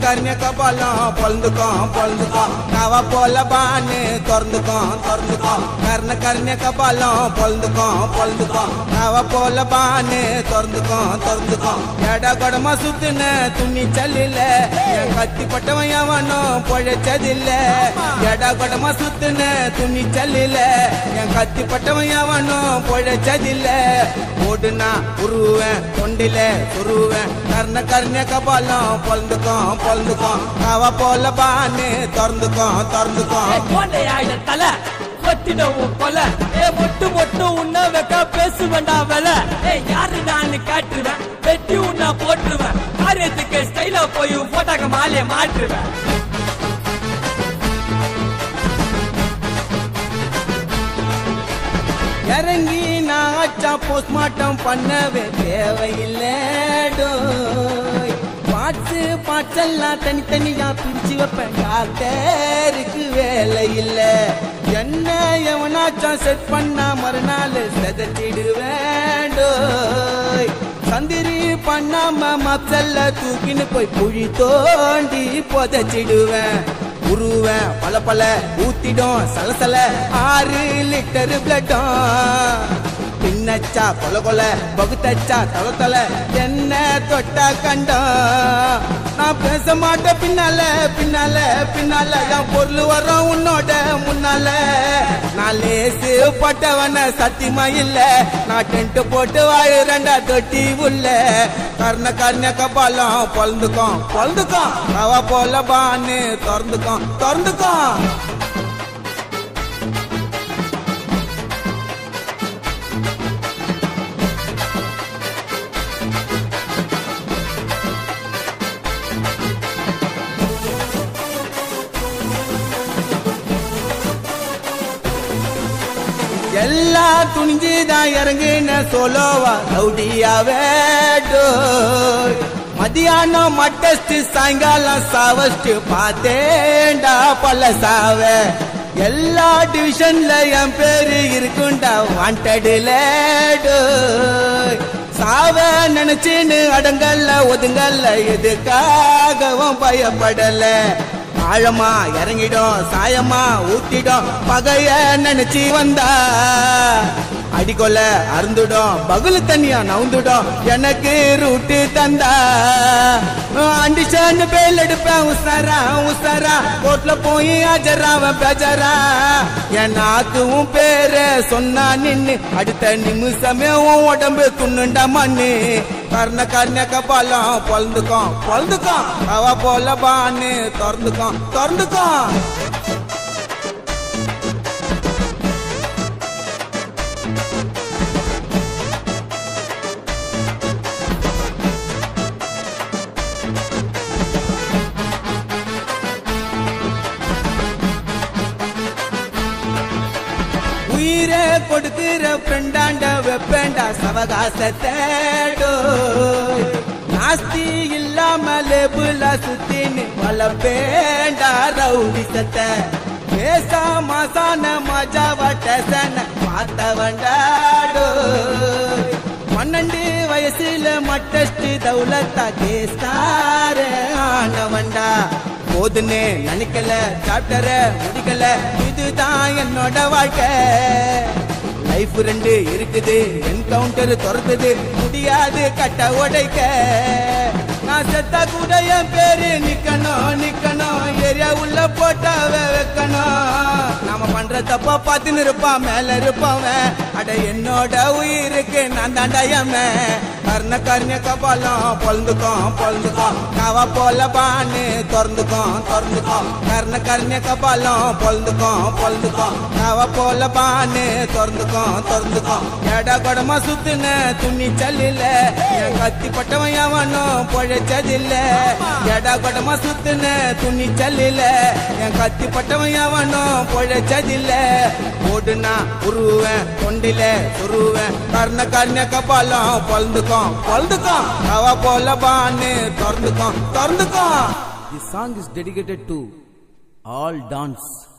கர்ண கபாலம் பொழுந்துக்கும் பொழுந்துக்கும் நவ போல பானு திறந்துக்கும் திறந்துக்கும் கர்ண கர்ண கபாலம் பொழுந்துக்கும் பொழுந்துக்கும் நவ போல பானு திறந்துக்கும் திறந்துக்கும் எட கொடமா சுத்துன துணி சல்லில என் கத்தி பட்டவன் எவனும் பொழைச்சதில்ல எட கொடமா சுத்துன துணி சல்லில என் கத்தி பட்டவன் எவனும் பொழைச்சதில்ல ஓடுனா உருவேன் தொண்டில சுருவேன் கர்ண கர்ண கபாலம் பொழுந்துக்கும் பொழுந்துக்கும் நவ போல பானு திறந்துக்கும் திறந்துக்கும் கோண்டையாயிட தலை கொத்திடவும் கொலை ஏ மொட்டு மொட்டு உன்ன வைக்க பேசுவேண்டா வேலை ஏ யாரு நான் காட்டுவேன் வெட்டி உன்ன போட்டுருவேன் காரியத்துக்கு ஸ்டைலா போய் போட்டாக்க மாலைய மாற்றுவேன் இறங்கி நான் ஆச்சா போஸ்ட்மார்ட்டம் பண்ணவே தேவையில்லை டோய் பாட்டு பாட்டெல்லாம் தனித்தனியா பிரிச்சு வைப்பேன் டாக்டருக்கு வேலை இல்ல என்ன எவனாச்சா செட் பண்ணா மறுநாள் செதச்சிடுவேன் டோய் சந்திரி பண்ணாம மப்சல்ல தூக்கின்னு போய் குழி தோண்டி புதைச்சிடுவேன் உருவேன் பல பல ஊத்திடும் சலசல ஆறு லிட்டர் பிளட்டும் பின்னச்சா கொல கொல பகுத்தச்சா தல தல என்ன தொட்டா கண்டம் நான் பேச மாட்டேன் பின்னால பின்னால பின்னால என் பொருள் வரும் உன்னோட முன்னால நான் லேசு பட்டவன சத்தியமா இல்ல நான் டென்ட் போட்டு வாழுறேன்டா தொட்டி உள்ள கர்ண கர்ண கபாலம் பொழந்துக்கும் பொழந்துக்கும் அவ போல பான்னு திறந்துக்கும் திறந்துக்கும் எல்லா துணிஞ்சுதான் இறங்குன சோலோவா ரவுடியாவே டோய் மதியானம் மட்டஸ்ட் சாயங்காலம் சாவஸ்ட் பார்த்தேன்டா பல சாவ எல்லா டிவிஷன்ல என் பேரு இருக்குண்டா வாண்டடுல டோய் சாவ நினைச்சுன்னு அடங்கல்ல ஒதுங்கல்ல எதுக்காகவும் பயப்படல ஆழமா இறங்கிடும் சாயமா ஊத்திடும் பகைய நினைச்சு வந்தா அடிக்கொல அருந்துடும் பகுல தண்ணியா நவுந்துடும் எனக்கு ரூட்டு தந்தா அண்டிஷன் பேல் எடுப்பேன் உசாரா உசாரா கோட்ல போய் ஆஜராவன் பேஜரா என் நாக்குவும் பேர சொன்னா நின்னு அடுத்த நிமிஷமே உன் உடம்பு துண்ணுண்டா மண்ணு கர்ண கர்ண கபாலம் பொழந்துக்கும் பொழந்துக்கும் அவ போல பான்னு திறந்துக்கும் திறந்துக்கும் உயிரை கொடுக்கிற ஃப்ரெண்டாண்ட வெப்பேண்டா சவகாசத்தேடோ நாஸ்தி இல்லாம லேபுல சுத்தின்னு வளப்பேண்டா ரவுடி சத்த பேசா மாசான மஜாவா டேசன பார்த்தவண்டாடோ பன்னெண்டு வயசுல மட்டஸ்ட் தௌலத்தா கேஸ்தார ஆனவண்டா போதுன்னு நினைக்கல சாப்டர முடிக்கல இதுதான் என்னோட வாழ்க்கை லைஃப் ரெண்டு இருக்குது என்கவுண்டர் துறந்தது முடியாது கட்ட உடைக்க நான் செத்தா கூட என் பேரு நிக்கணும் நிக்கணும் ஏரியா உள்ள போட்டாவ வைக்கணும் நாம பண்ற தப்பா பார்த்துன்னு இருப்பான் மேல இருப்பவன் அட என்னோட உயிருக்கு நான் தாண்டாயம கர்ண கர்ண கபாலம் பொழுந்துக்கும் பொழுந்துக்கும் நவ போல பானு திறந்துக்கும் திறந்துக்கும் கர்ண கர்ண கபாலம் பொழுந்துக்கும் பொழுந்துக்கும் நவ போல பானு திறந்துக்கும் திறந்துக்கும் எட கொடமா சுத்துன துணி சல்லில என் கத்தி பட்டவன் எவனும் பொழைச்சதில்ல எட கொடமா சுத்துன துணி சல்லில என் கத்தி பட்டவன் எவனும் பொழைச்சதில்ல ஓடுனா உருவேன் தொண்டில சுருவேன் கர்ண கர்ண கபாலம் பொழுந்துக்கும் பொழுந்துக்கும் அவ போல பான்னு திறந்துக்கும் திறந்துக்கும் This song is dedicated to all dance